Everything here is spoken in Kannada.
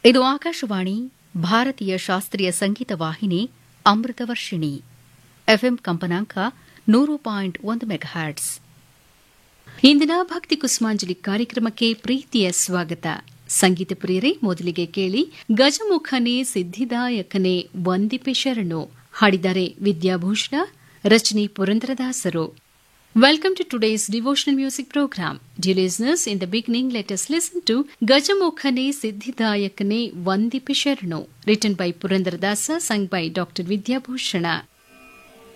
ಇದು ಆಕಾಶವಾಣಿ ಭಾರತೀಯ ಶಾಸ್ತ್ರೀಯ ಸಂಗೀತ ವಾಹಿನಿ ಅಮೃತವರ್ಷಿಣಿ ಎಫ್ಎಂ ಕಂಪನಾಂಕ ನೂರು ಪಾಯಿಂಟ್ ಒಂದು ಮೆಗಾಹ್ಯಾಟ್ಸ್ ಇಂದಿನ ಭಕ್ತಿ ಕುಸುಮಾಂಜಲಿ ಕಾರ್ಯಕ್ರಮಕ್ಕೆ ಪ್ರೀತಿಯ ಸ್ವಾಗತ ಸಂಗೀತ ಪ್ರಿಯರೇ ಮೊದಲಿಗೆ ಕೇಳಿ ಗಜಮುಖನೇ ಸಿದ್ಧಿದಾಯಕನೇ ವಂದಿಪೆ ಶರಣು ಹಾಡಿದ್ದಾರೆ ವಿದ್ಯಾಭೂಷಣ ರಚನೆ ಪುರಂದರದಾಸರು Welcome to today's devotional music program. Dear listeners, in the beginning, let us listen to Gajamokhane Siddhidayakane Vandipi Sharno, written by Purandaradasa, sung by Dr. Vidya Bhushana.